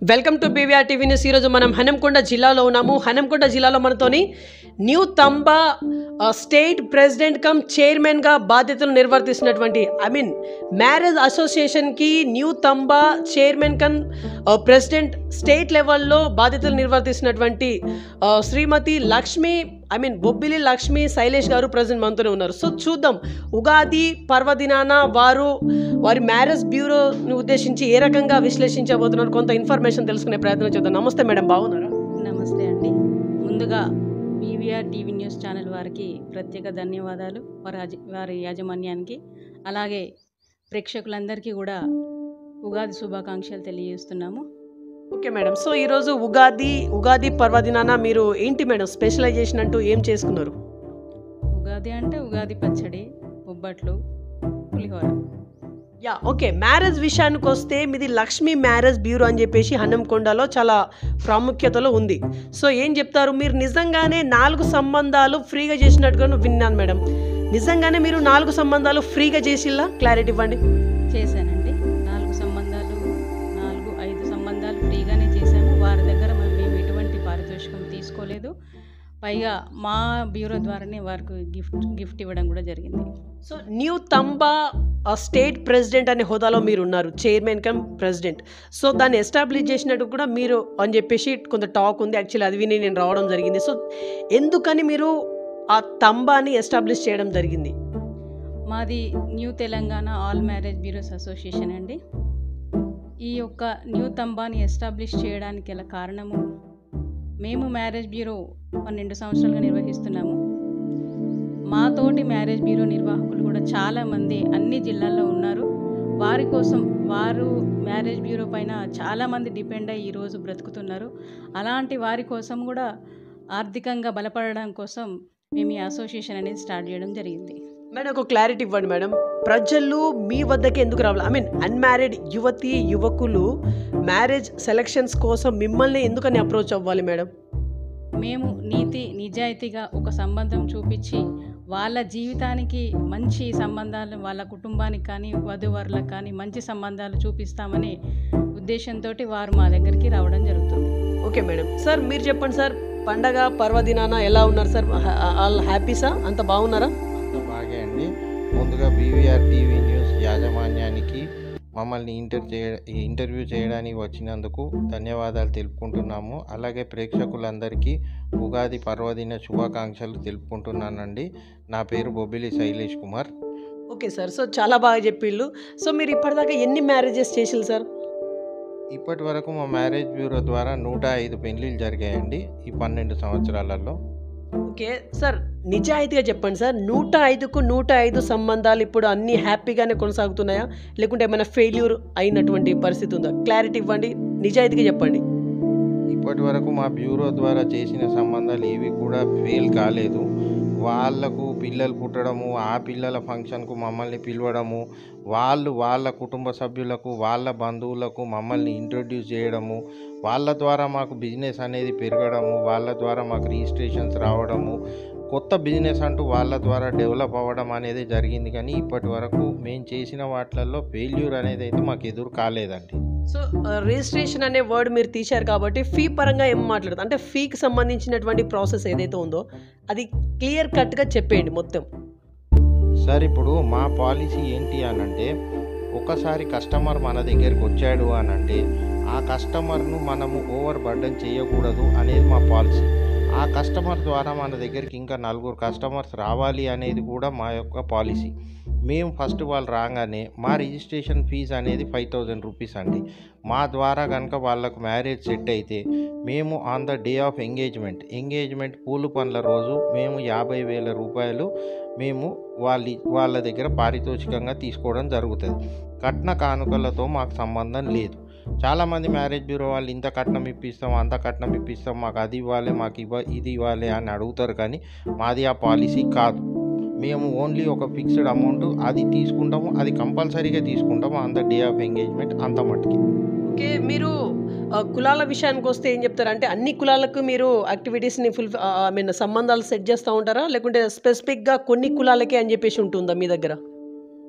welcome to BVR TV news ఈరోజు మనం హనంకొండ జిల్లాలో ఉన్నాము హనంకొండ జిల్లాలో మనతోని న్యూ తంబా ఆ, స్టేట్ ప్రెసిడెంట్ కమ్ చైర్మన్గా బాధ్యతలు నిర్వర్తిస్తున్నటువంటి ఐ మీన్ మ్యారేజ్ అసోసియేషన్కి న్యూ తంబా చైర్మన్ కమ్ ఆ, ప్రెసిడెంట్ స్టేట్ లెవెల్లో బాధ్యతలు నిర్వర్తిస్తున్నటువంటి ఆ, Shrimati Lakshmi I mean Bobbili Lakshmi Shailesh garu present మనతోనే ఉన్నారు సో చూద్దాం ఉగాది పర్వదినాన వారు వారి మ్యారేజ్ బ్యూరోని ఉద్దేశించి ఏ రకంగా విశ్లేషించబోతున్నారు కొంత ఇన్ఫర్మేషన్ తెలుసుకునే ప్రయత్నం చేద్దాం నమస్తే మేడం బాగున్నారా నమస్తే అండి ముందుగా బీవీఆర్ టీవీ న్యూస్ ఛానల్ వారికి ప్రత్యేక ధన్యవాదాలు వారి యాజ- వారి యాజమాన్యానికి అలాగే ప్రేక్షకులందరికీ కూడా ఉగాది శుభాకాంక్షలు తెలియజేస్తున్నాము ఓకే మేడం సో ఈరోజు ఉగాది ఉగాది పర్వదినాన మీరు ఏంటి మేడం స్పెషలైజేషన్ అంటూ ఏం చేసుకున్నారు ఉగాది అంటే ఉగాది పచ్చడి బొబ్బట్లు పులిహోర యా ఓకే మ్యారేజ్ విషయానికి వస్తే మీది లక్ష్మీ మ్యారేజ్ బ్యూరో అని చెప్పేసి హన్నంకొండలో చాలా ప్రాముఖ్యతలో ఉంది సో ఏం చెప్తారు మీరు నిజంగానే నాలుగు సంబంధాలు ఫ్రీగా చేసినట్టుగా విన్నాను మేడం నిజంగానే మీరు నాలుగు సంబంధాలు ఫ్రీగా చేసిల్లా క్లారిటీ ఇవ్వండి చేశానండి నాలుగు సంబంధాలు నాలుగు ఐదు సంబంధాలు ఫ్రీగానే చేశాము వారి దగ్గర మ- మేము ఎటువంటి పారితోషికం తీసుకోలేదు పైగా మా బ్యూరో ద్వారానే వారికి గిఫ్ట్ గిఫ్ట్ ఇవ్వడం కూడా జరిగింది సో న్యూ తంబా ఆ స్టేట్ ప్రెసిడెంట్ అనే హోదాలో మీరు ఉన్నారు చైర్మన్ కమ్ ప్రెసిడెంట్ సో దాన్ని ఎస్టాబ్లిష్ చేసినట్టు కూడా మీరు అని చెప్పేసి కొంత టాక్ ఉంది యాక్చువల్లీ అది విని నేను రావడం జరిగింది సో ఎందుకని మీరు ఆ తంబాని ఎస్టాబ్లిష్ చేయడం జరిగింది మాది new Telangana all marriage bureaus association అండి ఈ యొక్క న్యూ తంబాని ఎస్టాబ్లిష్ చేయడానికి గల కారణము మేము మ్యారేజ్ బ్యూరో పన్నెండు సంవత్సరాలుగా నిర్వహిస్తున్నాము మాతోటి మ్యారేజ్ బ్యూరో నిర్వాహకులు కూడా చాలామంది అన్ని జిల్లాల్లో ఉన్నారు వారి కోసం వారు మ్యారేజ్ బ్యూరో పైన చాలామంది డిపెండ్ అయ్యి ఈరోజు బ్రతుకుతున్నారు అలాంటి వారి కోసం కూడా ఆర్థికంగా బలపడడం కోసం మేము ఈ అసోసియేషన్ అనేది స్టార్ట్ చేయడం జరిగింది మేడం ఒక క్లారిటీ ఇవ్వండి మేడం ప్రజలు మీ వద్దకే ఎందుకు రావాలి ఐ మీన్ అన్మ్యారీడ్ యువతి యువకులు మ్యారేజ్ సెలక్షన్స్ కోసం మిమ్మల్ని ఎందుకని అప్రోచ్ అవ్వాలి మేడం మేము నీతి నిజాయితీగా ఒక సంబంధం చూపించి వాళ్ళ జీవితానికి మంచి సంబంధాలు వాళ్ళ కుటుంబానికి కానీ వధువరులకు కానీ మంచి సంబంధాలు చూపిస్తామనే ఉద్దేశంతో వారు మా దగ్గరికి రావడం జరుగుతుంది ఓకే మేడం సార్ మీరు చెప్పండి సార్ పండగ పర్వదినాన ఎలా ఉన్నారు సార్ ఆల్ హ్యాపీసా అంత బాగున్నారా అంతా బాగే అండి ముందుగా బీవీఆర్ టీవీ న్యూస్ యాజమాన్యానికి మమ్మల్ని ఇంటర్ చేయ ఇంటర్వ్యూ చేయడానికి వచ్చినందుకు ధన్యవాదాలు తెలుపుకుంటున్నాము అలాగే ప్రేక్షకులందరికీ ఉగాది పర్వదిన శుభాకాంక్షలు తెలుపుకుంటున్నానండి నా పేరు Bobbili Shailesh Kumar okay sir so చాలా బాగా చెప్పిళ్ళు సో మీరు ఇప్పటిదాకా ఎన్ని మ్యారేజెస్ చేసిల్లు సార్ ఇప్పటి వరకు మా మ్యారేజ్ బ్యూరో ద్వారా నూట ఐదు పెళ్లిళ్ళు జరిగాయండి ఈ పన్నెండు సంవత్సరాలలో ఓకే సార్ నిజాయితీగా చెప్పండి సార్ నూట ఐదుకు నూట ఐదు సంబంధాలు ఇప్పుడు అన్నీ హ్యాపీగానే కొనసాగుతున్నాయా లేకుంటే ఏమైనా ఫెయిల్యూర్ అయినటువంటి పరిస్థితి ఉందా క్లారిటీ ఇవ్వండి నిజాయితీగా చెప్పండి ఇప్పటి వరకు మా బ్యూరో ద్వారా చేసిన సంబంధాలు ఏవి కూడా ఫెయిల్ కాలేదు వాళ్ళకు పిల్లలు పుట్టడము ఆ పిల్లల ఫంక్షన్కు మమ్మల్ని పిలవడము వాళ్ళు వాళ్ళ కుటుంబ సభ్యులకు వాళ్ళ బంధువులకు మమ్మల్ని ఇంట్రొడ్యూస్ చేయడము వాళ్ళ ద్వారా మాకు బిజినెస్ అనేది పెరగడము వాళ్ళ ద్వారా మాకు రిజిస్ట్రేషన్స్ రావడము కొత్త బిజినెస్ అంటూ వాళ్ళ ద్వారా డెవలప్ అవ్వడం అనేది జరిగింది కానీ ఇప్పటి వరకు మేము చేసిన వాటిలలో ఫెయిల్యూర్ అనేది అయితే మాకు ఎదురు కాలేదండి సో రిజిస్ట్రేషన్ అనే వర్డ్ మీరు తీశారు కాబట్టి ఫీ పరంగా ఏం మాట్లాడదు అంటే ఫీకి సంబంధించినటువంటి ప్రాసెస్ ఏదైతే ఉందో అది క్లియర్ కట్గా చెప్పేయండి మొత్తం సార్ ఇప్పుడు మా పాలసీ ఏంటి అని అంటే ఒకసారి కస్టమర్ మన దగ్గరికి వచ్చాడు అని అంటే ఆ కస్టమర్ను మనము ఓవర్ బర్డన్ చేయకూడదు అనేది మా పాలసీ ఆ కస్టమర్ ద్వారా మన దగ్గరికి ఇంకా నలుగురు కస్టమర్స్ రావాలి అనేది కూడా మా యొక్క పాలసీ మేము ఫస్ట్ వాళ్ళు రాగానే మా రిజిస్ట్రేషన్ ఫీజు అనేది ఫైవ్ థౌజండ్ రూపీస్ అండి మా ద్వారా కనుక వాళ్ళకు మ్యారేజ్ సెట్ అయితే మేము on the day of engagement engagement పూలు పనుల రోజు మేము యాభై వేల రూపాయలు మేము వాళ్ళ వాళ్ళ దగ్గర పారితోషికంగా తీసుకోవడం జరుగుతుంది కట్న కానుకలతో మాకు సంబంధం లేదు చాలామంది మ్యారేజ్ బ్యూరో వాళ్ళు ఇంత కట్నం ఇప్పిస్తాం అంత కట్నం ఇప్పిస్తాం మాకు అది ఇవ్వాలి మాకు ఇవ్వ ఇది ఇవ్వాలి అని అడుగుతారు కానీ మాది ఆ పాలసీ కాదు మేము ఓన్లీ ఒక ఫిక్స్డ్ అమౌంట్ అది తీసుకుంటాము అది కంపల్సరీగా తీసుకుంటాము on the day of engagement అంత మట్టుకి ఓకే మీరు ఆ, కులాల విషయానికి వస్తే ఏం చెప్తారు అంటే అన్ని కులాలకు మీరు యాక్టివిటీస్ని ఫుల్ ఐ మీన్ సంబంధాలు సెట్ చేస్తూ ఉంటారా లేకుంటే స్పెసిఫిక్గా కొన్ని కులాలకే అని చెప్పేసి ఉంటుందా మీ దగ్గర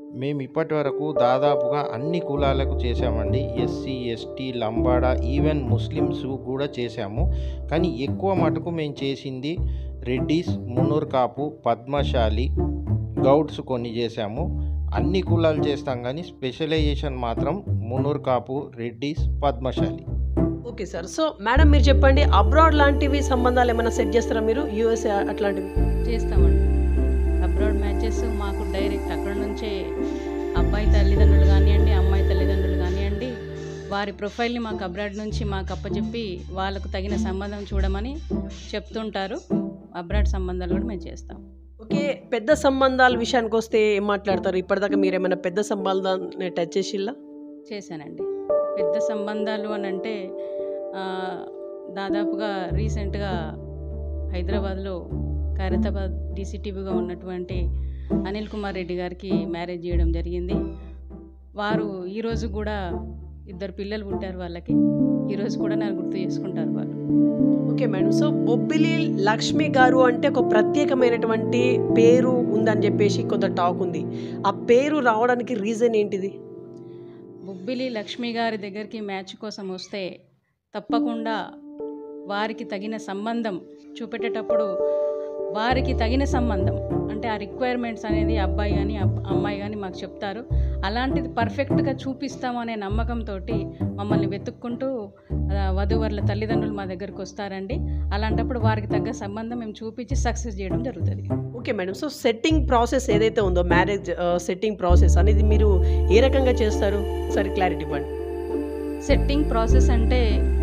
మేము ఇప్పటి వరకు దాదాపుగా అన్ని కులాలకు చేసామండి SC ST Lambada even Muslims కూడా చేశాము కానీ ఎక్కువ మటుకు మేము చేసింది రెడ్డిస్ మునూర్ కాపు పద్మశాలి గౌడ్స్ కొన్ని చేశాము అన్ని కులాలు చేస్తాం కానీ స్పెషలైజేషన్ మాత్రం Munnur Kapu Reddys Padmashali okay sir so madam మీరు చెప్పండి అబ్రాడ్ లాంటివి సంబంధాలు ఏమైనా సెట్ చేస్తారా మీరు యూఎస్ఏ అట్లాంటివి చేస్తామండి అబ్రాడ్ మ్యాచెస్ మాకు డైరెక్ట్ అక్కడ నుంచే అబ్బాయి తల్లిదండ్రులు కానివ్వండి అమ్మాయి తల్లిదండ్రులు కానివ్వండి వారి ప్రొఫైల్ని మాకు అబ్రాడ్ నుంచి మాకు అప్పచెప్పి వాళ్ళకు తగిన సంబంధం చూడమని చెప్తుంటారు అబ్రాడ్ సంబంధాలు కూడా మేము చేస్తాం ఓకే పెద్ద సంబంధాల విషయానికి వస్తే ఏం మాట్లాడతారు ఇప్పటిదాకా మీరు ఏమైనా పెద్ద సంబంధాన్ని టచ్ చేసిల్లా చేశానండి పెద్ద సంబంధాలు అని అంటే ఆ, దాదాపుగా రీసెంట్గా హైదరాబాద్లో ఖైరతాబాద్ డీసీటీవీగా ఉన్నటువంటి అనిల్ కుమార్ రెడ్డి గారికి మ్యారేజ్ చేయడం జరిగింది వారు ఈరోజు కూడా ఇద్దరు పిల్లలు పుట్టారు వాళ్ళకి ఈరోజు కూడా నన్ను గుర్తు చేసుకుంటారు వాళ్ళు okay madam so Bobbili Lakshmi garu అంటే ఒక ప్రత్యేకమైనటువంటి పేరు ఉందని చెప్పేసి కొంత టాక్ ఉంది ఆ పేరు రావడానికి రీజన్ ఏంటిది బొబ్బిలి లక్ష్మి గారి దగ్గరికి మ్యాచ్ కోసం వస్తే తప్పకుండా వారికి తగిన సంబంధం చూపెట్టేటప్పుడు వారికి తగిన సంబంధం అంటే ఆ రిక్వైర్మెంట్స్ అనేది అబ్బాయి కానీ అమ్మాయి కానీ మాకు చెప్తారు అలాంటిది పర్ఫెక్ట్గా చూపిస్తాము అనే నమ్మకంతో మమ్మల్ని వెతుక్కుంటూ ఆ, వధూవరుల తల్లిదండ్రులు మా దగ్గరకు వస్తారండి అలాంటప్పుడు వారికి తగ్గ సంబంధం మేము చూపించి సక్సెస్ చేయడం జరుగుతుంది okay madam so setting process ఏదైతే ఉందో మ్యారేజ్ సెట్టింగ్ ప్రాసెస్ అనేది మీరు ఏ రకంగా చేస్తారు సరే క్లారిటీ ఇవ్వండి సెట్టింగ్ ప్రాసెస్ అంటే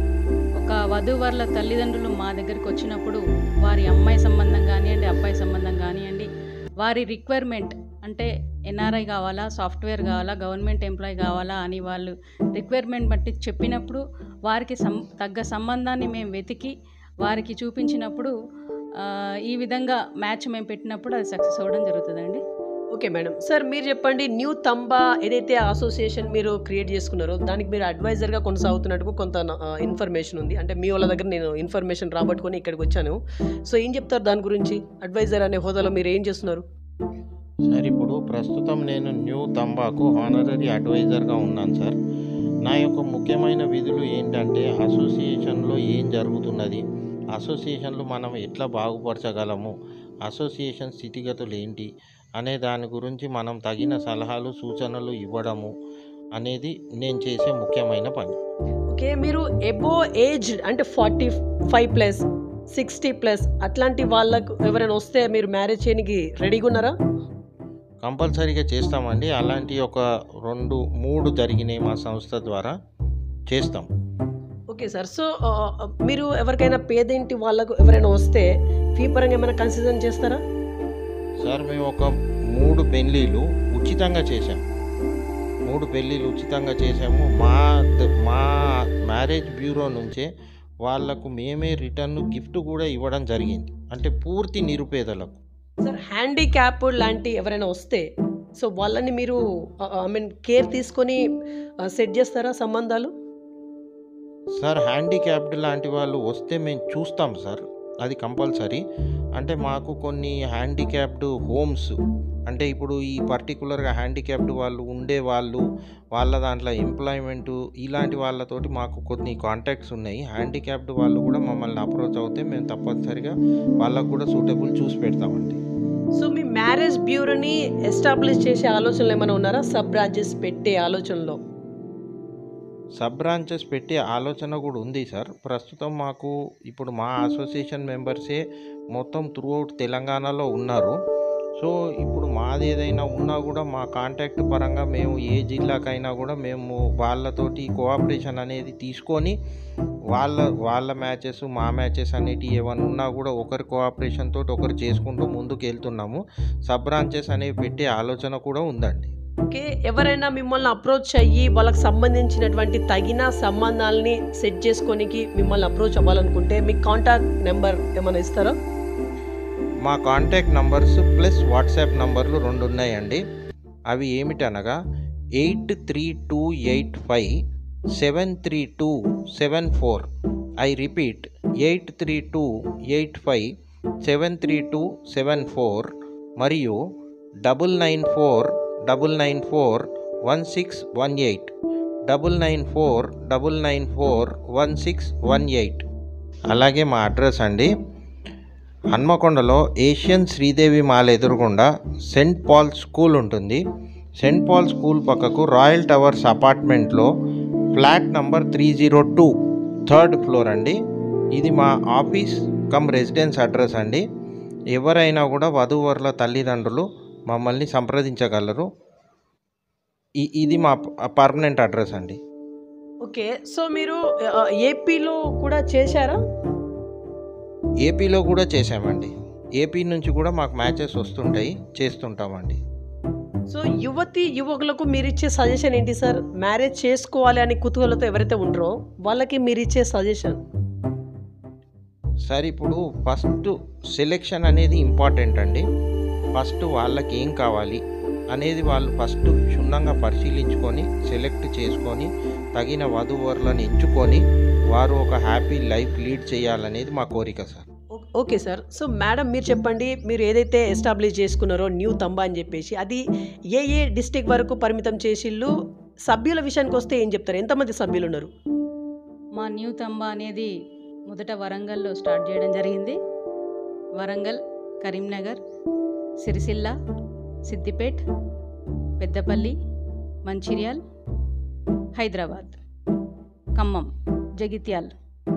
ఒక వధూవరుల తల్లిదండ్రులు మా దగ్గరికి వచ్చినప్పుడు వారి అమ్మాయి సంబంధం కానివ్వండి అబ్బాయి సంబంధం కానివ్వండి వారి రిక్వైర్మెంట్ అంటే ఎన్ఆర్ఐ కావాలా సాఫ్ట్వేర్ కావాలా గవర్నమెంట్ ఎంప్లాయీ కావాలా అని వాళ్ళు రిక్వైర్మెంట్ బట్టి చెప్పినప్పుడు వారికి సం తగ్గ సంబంధాన్ని మేము వెతికి వారికి చూపించినప్పుడు ఆ, ఈ విధంగా మ్యాచ్ మేము పెట్టినప్పుడు అది సక్సెస్ అవ్వడం జరుగుతుందండి ఓకే మేడం సార్ మీరు చెప్పండి న్యూ తంబా ఏదైతే అసోసియేషన్ మీరు క్రియేట్ చేసుకున్నారో దానికి మీరు అడ్వైజర్గా కొనసాగుతున్నట్టు కొంత ఇన్ఫర్మేషన్ ఉంది అంటే మీ వాళ్ళ దగ్గర నేను ఇన్ఫర్మేషన్ రాబట్టుకొని ఇక్కడికి వచ్చాను సో ఏం చెప్తారు దాని గురించి అడ్వైజర్ అనే హోదాలో మీరు ఏం చేస్తున్నారు సార్ ఇప్పుడు ప్రస్తుతం నేను న్యూ తంబాకు హానరరీ అడ్వైజర్గా ఉన్నాను సార్ నా యొక్క ముఖ్యమైన విధులు ఏంటంటే అసోసియేషన్లో ఏం జరుగుతున్నది అసోసియేషన్లో మనం ఎట్లా బాగుపరచగలము అసోసియేషన్ స్థితిగతులు ఏంటి అనే దాని గురించి మనం తగిన సలహాలు సూచనలు ఇవ్వడము అనేది నేను చేసే ముఖ్యమైన పని ఓకే మీరు ఎబో ఏజ్ అంటే forty five plus sixty plus అట్లాంటి వాళ్ళకు ఎవరైనా వస్తే మీరు మ్యారేజ్ చేయడానికి రెడీగా ఉన్నారా కంపల్సరీగా చేస్తామండి అలాంటి ఒక రెండు మూడు జరిగినాయి మా సంస్థ ద్వారా చేస్తాం ఓకే సార్ సో ఆ, మీరు ఎవరికైనా పేదింటి వాళ్ళకు ఎవరైనా వస్తే ఫీ పరంగా ఏమైనా కన్సిడర్ చేస్తారా సార్ మేము ఒక మూడు పెళ్ళిళ్ళు ఉచితంగా చేసాం మూడు పెళ్ళిళ్ళు ఉచితంగా చేసాము మా మా మ్యారేజ్ బ్యూరో నుంచే వాళ్ళకు మేమే రిటర్న్ గిఫ్ట్ కూడా ఇవ్వడం జరిగింది అంటే పూర్తి నిరుపేదలకు సార్ హ్యాండిక్యాప్ లాంటి ఎవరైనా వస్తే సో వాళ్ళని మీరు ఐ మీన్ కేర్ తీసుకొని సెట్ చేస్తారా సంబంధాలు సార్ హ్యాండిక్యాప్డ్ లాంటి వాళ్ళు వస్తే మేము చూస్తాం సార్ అది కంపల్సరీ అంటే మాకు కొన్ని హ్యాండిక్యాప్డ్ హోమ్స్ అంటే ఇప్పుడు ఈ పర్టికులర్గా హ్యాండిక్యాప్డ్ వాళ్ళు ఉండే వాళ్ళు వాళ్ళ దాంట్లో ఎంప్లాయ్మెంట్ ఇలాంటి వాళ్ళతోటి మాకు కొన్ని కాంటాక్ట్స్ ఉన్నాయి హ్యాండిక్యాప్డ్ వాళ్ళు కూడా మమ్మల్ని అప్రోచ్ అవుతే మేము తప్పనిసరిగా వాళ్ళకు కూడా సూటబుల్ చూసి పెడతామండి సో మీ మ్యారేజ్ బ్యూరోని ఎస్టాబ్లిష్ చేసే ఆలోచనలు ఏమైనా ఉన్నారా సబ్ బ్రాంచెస్ పెట్టే ఆలోచనలో సబ్ బ్రాంచెస్ పెట్టే ఆలోచన కూడా ఉంది సార్ ప్రస్తుతం మాకు ఇప్పుడు మా అసోసియేషన్ మెంబర్సే మొత్తం త్రూఅవుట్ తెలంగాణలో ఉన్నారు సో ఇప్పుడు మాది ఏదైనా ఉన్నా కూడా మా కాంటాక్ట్ పరంగా మేము ఏ జిల్లాకైనా కూడా మేము వాళ్ళతోటి కోఆపరేషన్ అనేది తీసుకొని వాళ్ళ వాళ్ళ మ్యాచెస్ మా మ్యాచెస్ అనేటివి ఏమైనా ఉన్నా కూడా ఒకరి కోఆపరేషన్ తోటి ఒకరు చేసుకుంటూ ముందుకు వెళ్తున్నాము సబ్ బ్రాంచెస్ అనేవి పెట్టే ఆలోచన కూడా ఉందండి ఓకే ఎవరైనా మిమ్మల్ని అప్రోచ్ అయ్యి వాళ్ళకి సంబంధించినటువంటి తగిన సంబంధాలని సెట్ చేసుకోనికి మిమ్మల్ని అప్రోచ్ అవ్వాలనుకుంటే మీ కాంటాక్ట్ నెంబర్ ఏమైనా ఇస్తారా మా కాంటాక్ట్ నంబర్స్ ప్లస్ వాట్సాప్ నంబర్లు రెండు ఉన్నాయండి అవి ఏమిటనగా eight three two eight five seven three two seven four I repeat eight three two eight five seven three two seven four మరియు double nine four double nine four one six one eight double nine four double nine four one six one eight అలాగే మా address అండి హన్మకొండలో Asian Sridevi mall ఎదురుగుండా Saint Paul school ఉంటుంది Saint Paul school పక్కకు royal towers అపార్ట్మెంట్లో flat number three zero two third floor అండి ఇది మా ఆఫీస్ కమ్ రెసిడెన్స్ అడ్రస్ అండి ఎవరైనా కూడా వధూవరుల తల్లిదండ్రులు మమ్మల్ని సంప్రదించగలరు ఈ ఇది మా పర్మనెంట్ అడ్రస్ అండి ఓకే సో మీరు ఆ, ఏపీలో కూడా చేశారా ఏపీలో కూడా చేసామండి ఏపీ నుంచి కూడా మాకు మ్యాచెస్ వస్తుంటాయి చేస్తుంటామండి సో యువతి యువకులకు మీరు ఇచ్చే సజెషన్ ఏంటి సార్ మ్యారేజ్ చేసుకోవాలి అని కుతూహలతో ఎవరైతే ఉంటారో వాళ్ళకి మీరు ఇచ్చే సజెషన్ సార్ ఇప్పుడు ఫస్ట్ సెలెక్షన్ అనేది ఇంపార్టెంట్ అండి ఫస్ట్ వాళ్ళకి ఏం కావాలి అనేది వాళ్ళు ఫస్ట్ క్షుణ్ణంగా పరిశీలించుకొని సెలెక్ట్ చేసుకొని తగిన వధువరులను ఎంచుకొని వారు ఒక హ్యాపీ లైఫ్ లీడ్ చేయాలనేది మా కోరిక sir okay sir so madam మీరు చెప్పండి మీరు ఏదైతే ఎస్టాబ్లిష్ చేసుకున్నారో న్యూ తంబా అని చెప్పేసి అది ఏ ఏ డిస్టిక్ వరకు పరిమితం చేసిళ్ళు సభ్యుల విషయానికి వస్తే ఏం చెప్తారు ఎంతమంది సభ్యులు ఉన్నారు మా న్యూ తంబా అనేది మొదట వరంగల్లో స్టార్ట్ చేయడం జరిగింది వరంగల్ కరీంనగర్ సిరిసిల్ల సిద్దిపేట్ పెద్దపల్లి మంచిర్యాల్ హైదరాబాద్ ఖమ్మం జగిత్యాల్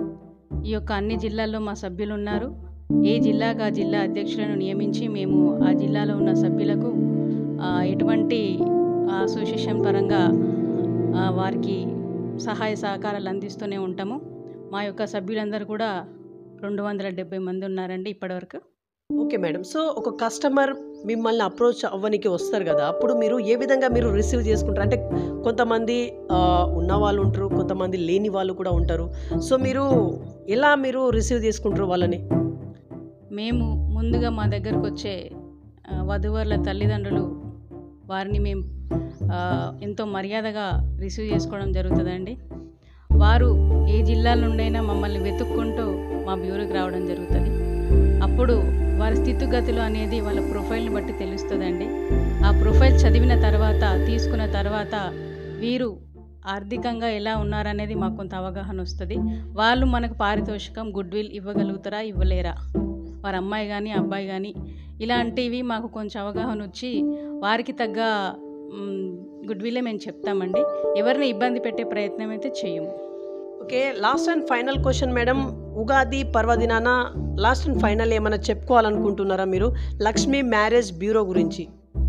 ఈ యొక్క అన్ని జిల్లాల్లో మా సభ్యులు ఉన్నారు ఏ జిల్లాకు ఆ జిల్లా అధ్యక్షులను నియమించి మేము ఆ జిల్లాలో ఉన్న సభ్యులకు ఆ, ఎటువంటి అసోసియేషన్ పరంగా ఆ, వారికి సహాయ సహకారాలు అందిస్తూనే ఉంటాము మా యొక్క సభ్యులందరూ కూడా రెండు వందల డెబ్బై మంది ఉన్నారండి ఇప్పటివరకు ఓకే మేడం సో ఒక కస్టమర్ మిమ్మల్ని అప్రోచ్ అవ్వనికి వస్తారు కదా అప్పుడు మీరు ఏ విధంగా మీరు రిసీవ్ చేసుకుంటారు అంటే కొంతమంది ఆ, ఉన్న వాళ్ళు ఉంటారు కొంతమంది లేని వాళ్ళు కూడా ఉంటారు సో మీరు ఎలా మీరు రిసీవ్ చేసుకుంటారు వాళ్ళని మేము ముందుగా మా దగ్గరకు వచ్చే ఆ, వధూవరుల తల్లిదండ్రులు వారిని మేము ఆ, ఎంతో మర్యాదగా రిసీవ్ చేసుకోవడం జరుగుతుందండి వారు ఏ జిల్లాల నుండైనా మమ్మల్ని వెతుక్కుంటూ మా బ్యూరోకి రావడం జరుగుతుంది అప్పుడు వారి స్థితిగతులు అనేది వాళ్ళ ప్రొఫైల్ని బట్టి తెలుస్తుందండి ఆ ప్రొఫైల్ చదివిన తర్వాత తీసుకున్న తర్వాత వీరు ఆర్థికంగా ఎలా ఉన్నారనేది మాకు కొంత అవగాహన వస్తుంది వాళ్ళు మనకు పారితోషికం గుడ్ విల్ ఇవ్వగలుగుతారా ఇవ్వలేరా వారి అమ్మాయి కానీ అబ్బాయి కానీ ఇలాంటివి మాకు కొంచెం అవగాహన వచ్చి వారికి తగ్గ గుడ్ విల్లే మేము చెప్తామండి ఎవరిని ఇబ్బంది పెట్టే ప్రయత్నం అయితే చేయము okay last and final question madam Ugadi పర్వదినాన లాస్ట్ అండ్ ఫైనల్ ఏమైనా చెప్పుకోవాలనుకుంటున్నారా మీరు లక్ష్మీ మ్యారేజ్ బ్యూరో గురించి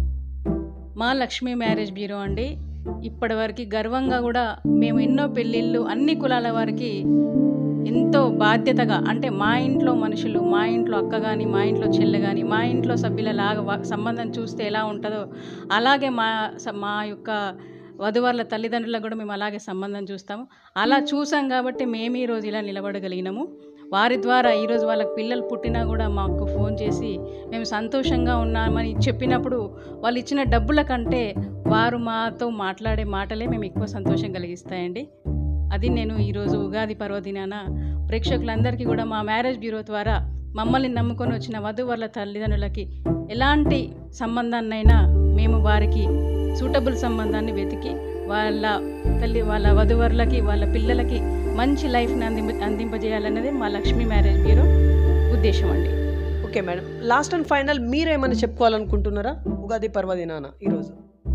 మా లక్ష్మీ మ్యారేజ్ బ్యూరో అండి ఇప్పటివరకు గర్వంగా కూడా మేము ఎన్నో పెళ్ళిళ్ళు అన్ని కులాల వారికి ఎంతో బాధ్యతగా అంటే మా ఇంట్లో మనుషులు మా ఇంట్లో అక్క కానీ మా ఇంట్లో చెల్లె కానీ మా ఇంట్లో సభ్యులలాగా వా- సంబంధం చూస్తే ఎలా ఉంటుందో అలాగే మా స- మా యొక్క వధువర్ల తల్లిదండ్రులకు కూడా మేము అలాగే సంబంధం చూస్తాము అలా చూసాం కాబట్టి మేము ఈరోజు ఇలా నిలబడగలిగినాము వారి ద్వారా ఈరోజు వాళ్ళకి పిల్లలు పుట్టినా కూడా మాకు ఫోన్ చేసి మేము సంతోషంగా ఉన్నామని చెప్పినప్పుడు వాళ్ళు ఇచ్చిన డబ్బుల కంటే వారు మాతో మాట్లాడే మాటలే మేము ఎక్కువ సంతోషం కలిగిస్తాయండి అది నేను ఈరోజు ఉగాది పర్వదినాన ప్రేక్షకులందరికీ కూడా మా మ్యారేజ్ బ్యూరో ద్వారా మమ్మల్ని నమ్ముకొని వచ్చిన వధువర్ల తల్లిదండ్రులకి ఎలాంటి సంబంధాన్నైనా మేము వారికి సూటబుల్ సంబంధాన్ని వెతికి వాళ్ళ తల్లి వాళ్ళ వధువర్లకి వాళ్ళ పిల్లలకి మంచి లైఫ్ని అందింప అందింపజేయాలన్నదే మా లక్ష్మీ మ్యారేజ్ బ్యూరో ఉద్దేశం అండి okay madam last and final మీరు ఏమైనా చెప్పుకోవాలనుకుంటున్నారా ఉగాది పర్వదినాన ఈరోజు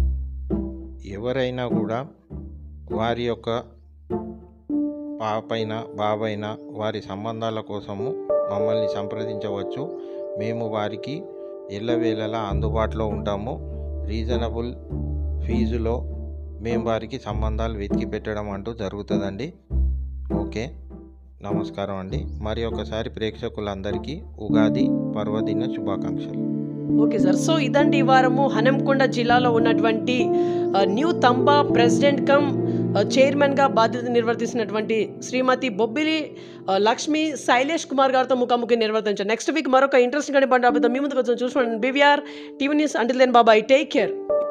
ఎవరైనా కూడా వారి యొక్క పాపైన బాబైన వారి సంబంధాల కోసము మమ్మల్ని సంప్రదించవచ్చు మేము వారికి ఎల్లవేళలా అందుబాటులో ఉంటాము రీజనబుల్ ఫీజులో మేము వారికి సంబంధాలు వెతికి పెట్టడం అంటూ జరుగుతుందండి ఓకే నమస్కారం అండి మరి ఒకసారి ప్రేక్షకులందరికీ ఉగాది పర్వదిన శుభాకాంక్షలు ఓకే సార్ సో ఇదండి ఈ వారము హనంకొండ జిల్లాలో ఉన్నటువంటి ఆ, న్యూ తంబా ప్రెసిడెంట్ కమ్ ఆ, చైర్మన్గా బాధ్యత నిర్వర్తిస్తున్నటువంటి శ్రీమతి బొబ్బిలి ఆ, లక్ష్మి శైలేష్ కుమార్ గారితో ముఖాముఖి నిర్వర్తించారు నెక్స్ట్ వీక్ మరొక ఇంట్రెస్టింగ్ అని పండుగ మీ ముందుకు వచ్చి చూసుకోండి BVR TV news until then bye bye take care